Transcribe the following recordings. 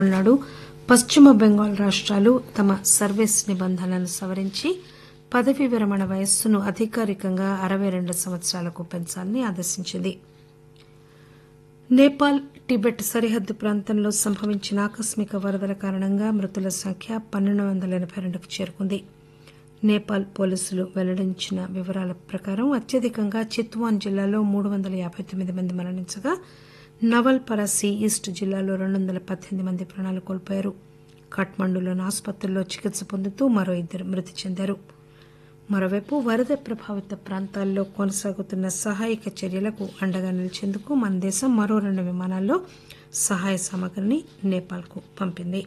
తమిళనాడు పశ్చిమ బెంగాల్ రాష్టాలు తమ సర్వీస్ నిబంధనలను సవరించి పదవీ విరమణ వయస్సును అధికారికంగా అరవై రెండు సంవత్సరాలకు పెంచాలని ఆదేశించింది నేపాల్ టిబెట్ సరిహద్దు ప్రాంతంలో సంభవించిన ఆకస్మిక వరదల కారణంగా మృతుల సంఖ్య పన్నెండు వందల ఎనబై రెండుకు చేరుకుంది నేపాల్ పోలీసులు వెల్లడించిన వివరాల ప్రకారం అత్యధికంగా చిత్వాన్ జిల్లాలో మూడు వందల యాబై తొమ్మిది మంది మరణించగా నవల్ పరాసి ఈస్ట్ జిల్లాలో రెండు వందల పద్దెనిమిది మంది ప్రాణాలు కోల్పోయారు కాఠ్మండూలోని ఆసుపత్రుల్లో చికిత్స పొందుతూ మరో ఇద్దరు మృతి చెందారు మరోవైపు వరద ప్రభావిత ప్రాంతాల్లో కొనసాగుతున్న సహాయక చర్యలకు అండగా నిలిచేందుకు మన దేశం మరో రెండు విమానాల్లో సహాయ సామగ్రిని నేపాల్కు పంపింది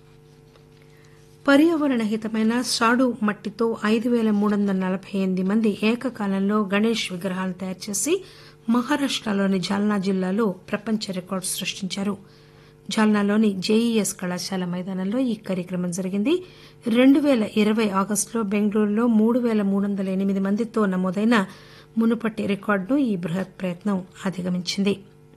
పర్యావరణ హితమైన సాడు మట్టితో ఐదు పేల మూడు వందల నలబై ఎనిమిది మంది ఏకకాలంలో గణేష్ విగ్రహాలను తయారు చేసి మహారాష్టలోని జాల్నా జిల్లాలో ప్రపంచ రికార్డు సృష్టించారు జాల్నాలోని జేఈఎస్ కళాశాల మైదానంలో ఈ కార్యక్రమం జరిగింది రెండు పేల ఇరవై ఆగస్టులో బెంగళూరులో మూడు పేల మూడు వందల ఎనిమిది మందితో నమోదైన మునుపటి రికార్డును ఈ బృహత్ ప్రయత్నం అధిగమించింది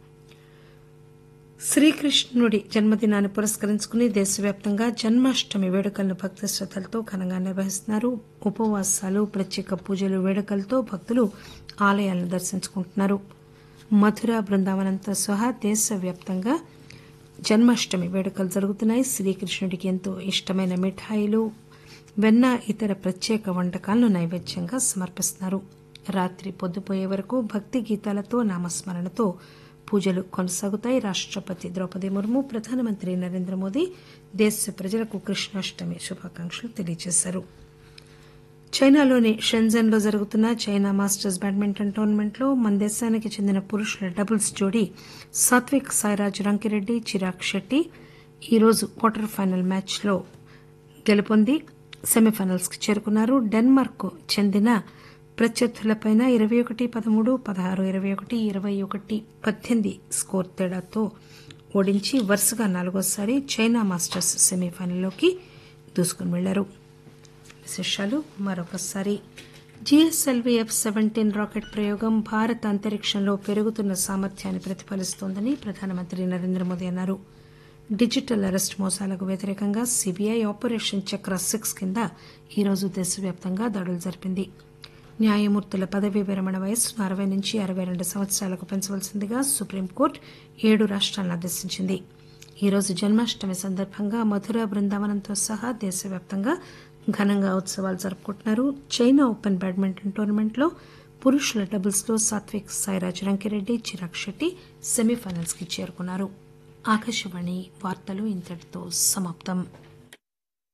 శ్రీకృష్ణుడి జన్మదినాన్ని పురస్కరించుకుని దేశవ్యాప్తంగా జన్మాష్టమి వేడుకలను భక్తి శ్రద్దలతో ఘనంగా నిర్వహిస్తున్నారు ఉపవాసాలు ప్రత్యేక పూజలు వేడుకలతో భక్తులు ఆలయాలను దర్శించుకుంటున్నారు మధుర బృందావనంతో సహా దేశవ్యాప్తంగా జన్మాష్టమి వేడుకలు జరుగుతున్నాయి శ్రీకృష్ణుడికి ఎంతో ఇష్టమైన మిఠాయిలు వెన్న ఇతర ప్రత్యేక వంటకాలను నైవేద్యంగా సమర్పిస్తున్నారు రాత్రి పొద్దుపోయే వరకు భక్తి గీతాలతో నామస్మరణతో పూజలు కొనసాగుతాయి రాష్టపతి ద్రౌపది ముర్ము ప్రధానమంత్రి నరేంద్ర మోదీ దేశ ప్రజలకు కృష్ణాష్టమి శుభాకాంక్షలు తెలియజేశారు చైనాలోని షెంజన్లో జరుగుతున్న చైనా మాస్టర్స్ బ్యాడ్మింటన్ టోర్నమెంట్లో మన దేశానికి చెందిన పురుషుల డబుల్స్ జోడీ సాత్విక్ సాయిరాజ్ రంకిరెడ్డి చిరాగ్ శెట్టి ఈరోజు క్వార్టర్ ఫైనల్ మ్యాచ్లో గెలుపొంది సెమీఫైనల్స్ కి చేరుకున్నారు డెన్మార్క్ చెందిన ప్రత్యర్థులపై ఇరవై ఒకటి పదమూడు పదహారు ఇరవై ఒకటి ఇరవై ఒకటి పద్దెనిమిది స్కోర్ తేడాతో ఓడించి వరుసగా నాలుగోసారి చైనా మాస్టర్స్ సెమీఫైనల్లోకి దూసుకుని వెళ్లారు విశేషాలు మరొకసారి జిఎస్ఎల్వి ఎఫ్ సెవెంటీన్ రాకెట్ ప్రయోగం భారత అంతరిక్షంలో పెరుగుతున్న సామర్థ్యాన్ని ప్రతిఫలిస్తోందని ప్రధానమంత్రి నరేంద్ర మోదీ అన్నారు డిజిటల్ అరెస్ట్ మోసాలకు వ్యతిరేకంగా సిబిఐ ఆపరేషన్ చక్ర సిక్స్ కింద ఈరోజు దేశవ్యాప్తంగా దాడులు జరిపింది న్యాయమూర్తుల పదవీ విరమణ వయస్సును అరవై నుంచి అరవై రెండు సంవత్సరాలకు పెంచవలసిందిగా సుప్రీంకోర్టు ఏడు రాష్ట్రాలను ఆదేశించింది ఈరోజు జన్మాష్టమి సందర్భంగా మధుర బృందావనంతో సహా దేశవ్యాప్తంగా ఘనంగా ఉత్సవాలు జరుపుకుంటున్నారు చైనా ఓపెన్ బ్యాడ్మింటన్ టోర్నమెంట్లో పురుషుల డబుల్స్లో సాత్విక్ సాయిరాజ్ రంకిరెడ్డి చిరాగ్ శెట్టి సెమీఫైనల్స్ కి చేరుకున్నారు ఆకాశవాణి వార్తలు ఇంతటితో సమాప్తం